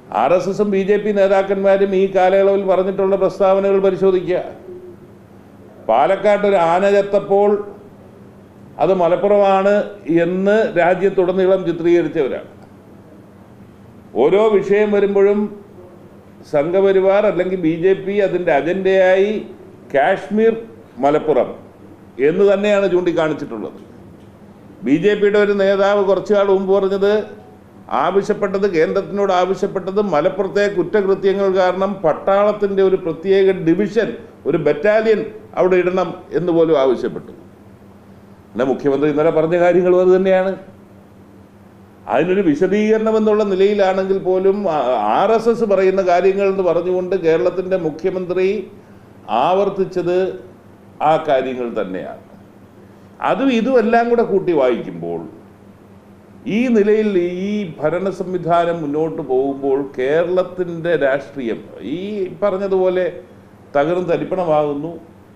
R S എസും B J P നേതാക്കന്മാരും ഈ കാലയളവിൽ പറഞ്ഞിട്ടുള്ള പ്രസ്താവനകൾ പരിശോധിക്കുക പാലക്കാട്ട് ഒരു ആന ചത്തപ്പോൾ അത് മലപ്പുറമാണ് എന്ന് രാജ്യത്തുടനീളം ചിത്രീകരിച്ചവരാണ് ഓരോ വിഷയം വരുമ്പോഴും സംഘപരിവാർ അല്ലെങ്കിൽ ബി ജെ പി അതിൻ്റെ അജണ്ടയായി കാശ്മീർ മലപ്പുറം എന്ന് തന്നെയാണ് ചൂണ്ടിക്കാണിച്ചിട്ടുള്ളത് ബി ജെ പിയുടെ ഒരു നേതാവ് കുറച്ചു നാൾ മുമ്പ് പറഞ്ഞത് ആവശ്യപ്പെട്ടത് കേന്ദ്രത്തിനോട് ആവശ്യപ്പെട്ടത് മലപ്പുറത്തെ കുറ്റകൃത്യങ്ങൾ കാരണം പട്ടാളത്തിൻ്റെ ഒരു പ്രത്യേക ഡിവിഷൻ ഒരു ബറ്റാലിയൻ അവിടെ ഇടണം എന്ന് പോലും ആവശ്യപ്പെട്ടു പിന്നെ മുഖ്യമന്ത്രി ഇന്നലെ പറഞ്ഞ കാര്യങ്ങളും അത് തന്നെയാണ് അതിനൊരു വിശദീകരണം എന്നുള്ള നിലയിലാണെങ്കിൽ പോലും ആർ എസ് എസ് പറയുന്ന കാര്യങ്ങൾ എന്ന് പറഞ്ഞുകൊണ്ട് കേരളത്തിൻ്റെ മുഖ്യമന്ത്രി ആവർത്തിച്ചത് ആ കാര്യങ്ങൾ തന്നെയാണ് അതും ഇതും എല്ലാം കൂടെ കൂട്ടി വായിക്കുമ്പോൾ ഈ നിലയിൽ ഈ ഭരണ സംവിധാനം മുന്നോട്ട് പോകുമ്പോൾ കേരളത്തിൻ്റെ രാഷ്ട്രീയം ഈ പറഞ്ഞതുപോലെ തകർന്ന് തരിപ്പണമാകുന്നു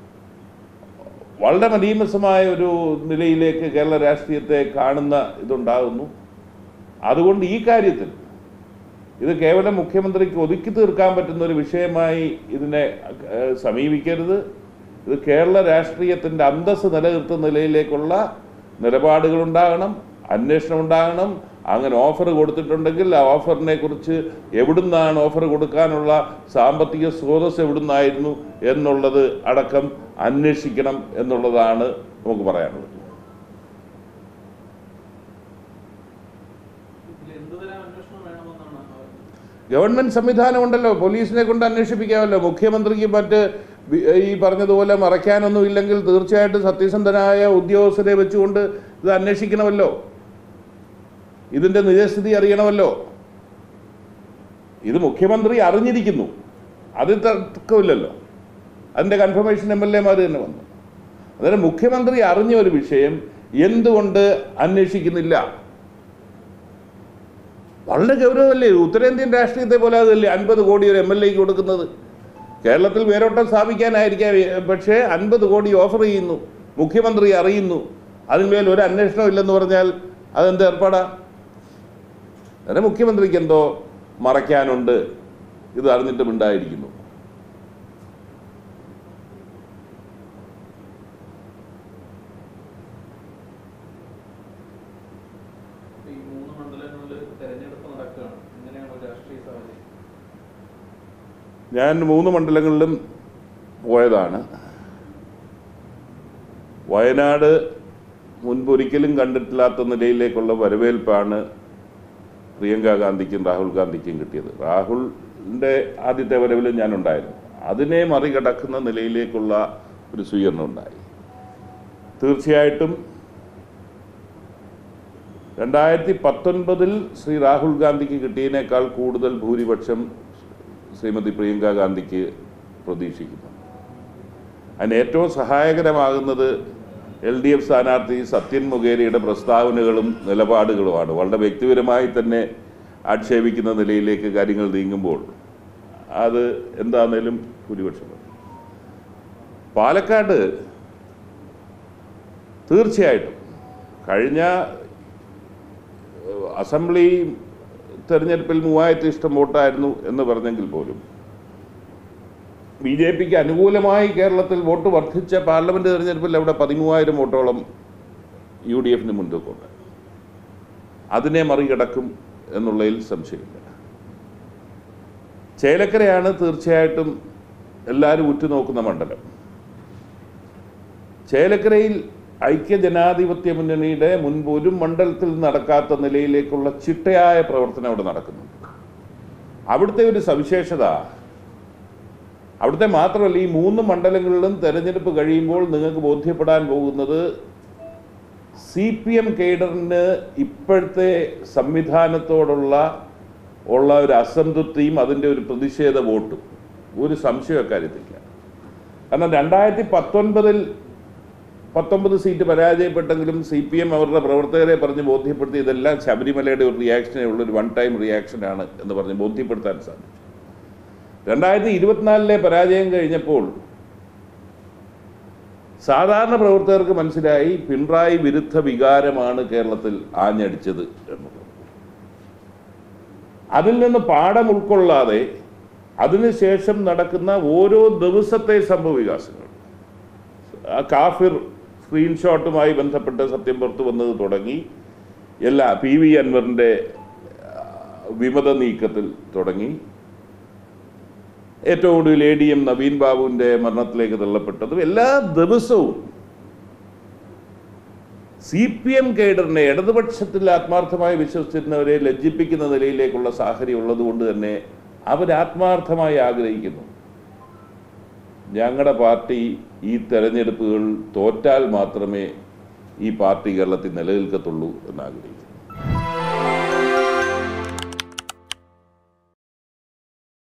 വളരെ മലീമസമായ ഒരു നിലയിലേക്ക് കേരള രാഷ്ട്രീയത്തെ കാണുന്ന ഇതുണ്ടാകുന്നു അതുകൊണ്ട് ഈ കാര്യത്തിൽ ഇത് കേവലം മുഖ്യമന്ത്രിക്ക് ഒതുക്കി തീർക്കാൻ പറ്റുന്ന ഒരു വിഷയമായി ഇതിനെ ഏഹ്, സമീപിക്കരുത് ഇത് കേരള രാഷ്ട്രീയത്തിൻ്റെ അന്തസ്സ് നിലനിർത്തുന്ന നിലയിലേക്കുള്ള നിലപാടുകൾ ഉണ്ടാകണം അന്വേഷണം ഉണ്ടാകണം അങ്ങനെ ഓഫർ കൊടുത്തിട്ടുണ്ടെങ്കിൽ ആ ഓഫറിനെ കുറിച്ച് എവിടുന്നാണ് ഓഫർ കൊടുക്കാനുള്ള സാമ്പത്തിക സ്രോതസ് എവിടുന്നായിരുന്നു എന്നുള്ളത് അടക്കം അന്വേഷിക്കണം എന്നുള്ളതാണ് നമുക്ക് പറയാനുള്ളത് ഇതിൽ എന്തുതരം അന്വേഷണം വേണമെന്നാണ് അവർ ഗവൺമെന്റ് സംവിധാനമുണ്ടല്ലോ പോലീസിനെ കൊണ്ട് അന്വേഷിപ്പിക്കാമല്ലോ മുഖ്യമന്ത്രിക്ക് മറ്റ് വി- ഈ പറഞ്ഞതുപോലെ മറയ്ക്കാനൊന്നും ഇല്ലെങ്കിൽ തീർച്ചയായിട്ടും സത്യസന്ധനായ ഉദ്യോഗസ്ഥരെ വെച്ചുകൊണ്ട് ഇത് അന്വേഷിക്കണമല്ലോ ഇതിന്റെ നിജസ്ഥിതി അറിയണമല്ലോ ഇത് മുഖ്യമന്ത്രി അറിഞ്ഞിരിക്കുന്നു അത് തർക്കമില്ലല്ലോ അതിന്റെ കൺഫർമേഷൻ എം എൽ എമാർ തന്നെ വന്നു അന്നേരം മുഖ്യമന്ത്രി അറിഞ്ഞ ഒരു വിഷയം എന്തുകൊണ്ട് അന്വേഷിക്കുന്നില്ല വളരെ ഗൗരവമല്ലേ ഉത്തരേന്ത്യൻ രാഷ്ട്രീയത്തെ പോലെ അതല്ലേ അൻപത് കോടി ഒരു എം എൽ എക്ക് കൊടുക്കുന്നത് കേരളത്തിൽ വേരോട്ടം സ്ഥാപിക്കാനായിരിക്കാം ഏ, പക്ഷേ അൻപത് കോടി ഓഫർ ചെയ്യുന്നു മുഖ്യമന്ത്രി അറിയുന്നു അതിന്മേൽ ഒരു അന്വേഷണം ഇല്ലെന്ന് പറഞ്ഞാൽ അതെന്ത് ഏർപ്പാടാ അങ്ങനെ മുഖ്യമന്ത്രിക്ക് എന്തോ മറയ്ക്കാനുണ്ട് ഇത് അറിഞ്ഞിട്ടും ഉണ്ടായിരിക്കുന്നു ഈ മൂന്ന് മണ്ഡലങ്ങളിൽ തെരഞ്ഞെടുപ്പ് നടക്കുകയാണ് എങ്ങനെയാണ് ഒരു രാഷ്ട്രീയ സാഹചര്യം ഞാൻ മൂന്ന് മണ്ഡലങ്ങളിലും പോയതാണ് വയനാട് മുൻപൊരിക്കലും കണ്ടിട്ടില്ലാത്ത നിലയിലേക്കുള്ള വരവേൽപ്പാണ് പ്രിയങ്ക ഗാന്ധിക്കും രാഹുൽ ഗാന്ധിക്കും കിട്ടിയത് രാഹുലിൻ്റെ ആദ്യത്തെ വരവിലും ഞാനുണ്ടായിരുന്നു അതിനെ മറികടക്കുന്ന നിലയിലേക്കുള്ള ഒരു സ്വീകരണം ഉണ്ടായി തീർച്ചയായിട്ടും രണ്ടായിരത്തി പത്തൊൻപതിൽ ശ്രീ രാഹുൽ ഗാന്ധിക്ക് കിട്ടിയതിനേക്കാൾ കൂടുതൽ ഭൂരിപക്ഷം ശ്രീമതി പ്രിയങ്ക ഗാന്ധിക്ക് പ്രതീക്ഷിക്കുന്നു അതിന് ഏറ്റവും സഹായകരമാകുന്നത് എൽ ഡി എഫ് സ്ഥാനാർത്ഥി സത്യൻ മുഖേരിയുടെ പ്രസ്താവനകളും നിലപാടുകളുമാണ് വളരെ വ്യക്തിപരമായി തന്നെ ആക്ഷേപിക്കുന്ന നിലയിലേക്ക് കാര്യങ്ങൾ നീങ്ങുമ്പോൾ അത് എന്താണേലും ഭൂരിപക്ഷം മതി. പാലക്കാട് തീർച്ചയായിട്ടും കഴിഞ്ഞ ഏഹ്, അസംബ്ലി തെരഞ്ഞെടുപ്പിൽ മൂവായിരത്തി ഇഷ്ടം വോട്ടായിരുന്നു എന്ന് പറഞ്ഞെങ്കിൽ പോലും ബി ജെ പിക്ക് അനുകൂലമായി കേരളത്തിൽ വോട്ട് വർദ്ധിച്ച പാർലമെന്റ് തെരഞ്ഞെടുപ്പിൽ അവിടെ പതിമൂവായിരം വോട്ടോളം യു ഡി എഫിന് മുൻതൂക്കമുണ്ട് അതിനെ മറികടക്കും എന്നുള്ളതിൽ സംശയമില്ല ചേലക്കരയാണ് തീർച്ചയായിട്ടും എല്ലാവരും ഉറ്റുനോക്കുന്ന മണ്ഡലം ചേലക്കരയിൽ ഐക്യജനാധിപത്യ മുന്നണിയുടെ മുൻപ് ഒരു മണ്ഡലത്തിൽ നടക്കാത്ത നിലയിലേക്കുള്ള ചിട്ടയായ പ്രവർത്തനം അവിടെ നടക്കുന്നുണ്ട് അവിടുത്തെ ഒരു സവിശേഷത അവിടുത്തെ മാത്രമല്ല ഈ മൂന്ന് മണ്ഡലങ്ങളിലും തെരഞ്ഞെടുപ്പ് കഴിയുമ്പോൾ നിങ്ങൾക്ക് ബോധ്യപ്പെടാൻ പോകുന്നത് സി പി എം കേഡറിന് ഇപ്പോഴത്തെ സംവിധാനത്തോടുള്ള ഉള്ള ഒരു അസംതൃപ്തിയും അതിൻ്റെ ഒരു പ്രതിഷേധ വോട്ടും ഒരു സംശയം അക്കാര്യത്തില്ല കാരണം രണ്ടായിരത്തി പത്തൊൻപതിൽ പത്തൊമ്പത് സീറ്റ് പരാജയപ്പെട്ടെങ്കിലും സി പി എം അവരുടെ പ്രവർത്തകരെ പറഞ്ഞ് ബോധ്യപ്പെടുത്തി ഇതെല്ലാം ശബരിമലയുടെ ഒരു റിയാക്ഷനേ ഉള്ള ഒരു വൺ ടൈം റിയാക്ഷനാണ് എന്ന് പറഞ്ഞ് ബോധ്യപ്പെടുത്താൻ സാധിച്ചു രണ്ടായിരത്തി ഇരുപത്തിനാലിലെ പരാജയം കഴിഞ്ഞപ്പോൾ സാധാരണ പ്രവർത്തകർക്ക് മനസ്സിലായി പിണറായി വിരുദ്ധ വികാരമാണ് കേരളത്തിൽ ആഞ്ഞടിച്ചത് എന്നുള്ളത് അതിൽ നിന്ന് പാഠം ഉൾക്കൊള്ളാതെ അതിനുശേഷം നടക്കുന്ന ഓരോ ദിവസത്തെ സംഭവവികാസങ്ങൾ ആ കാഫിർ സ്ക്രീൻഷോട്ടുമായി ബന്ധപ്പെട്ട് സത്യം പുറത്തു വന്നത് തുടങ്ങി എല്ലാ പി വി അൻവറിൻ്റെ വിമത നീക്കത്തിൽ തുടങ്ങി ഏറ്റവും ഒടുവിൽ എ ഡി എം നവീൻ ബാബുവിൻ്റെ മരണത്തിലേക്ക് തള്ളപ്പെട്ടതും എല്ലാ ദിവസവും സി പി എം കേഡറിനെ ഇടതുപക്ഷത്തിൽ ആത്മാർത്ഥമായി വിശ്വസിച്ചിരുന്നവരെ ലജ്ജിപ്പിക്കുന്ന നിലയിലേക്കുള്ള സാഹചര്യം ഉള്ളതുകൊണ്ട് തന്നെ അവരാത്മാർത്ഥമായി ആഗ്രഹിക്കുന്നു ഞങ്ങളുടെ പാർട്ടി ഈ തെരഞ്ഞെടുപ്പുകൾ തോറ്റാൽ മാത്രമേ ഈ പാർട്ടി കേരളത്തിൽ നിലനിൽക്കത്തുള്ളൂ എന്നാഗ്രഹിക്കുന്നു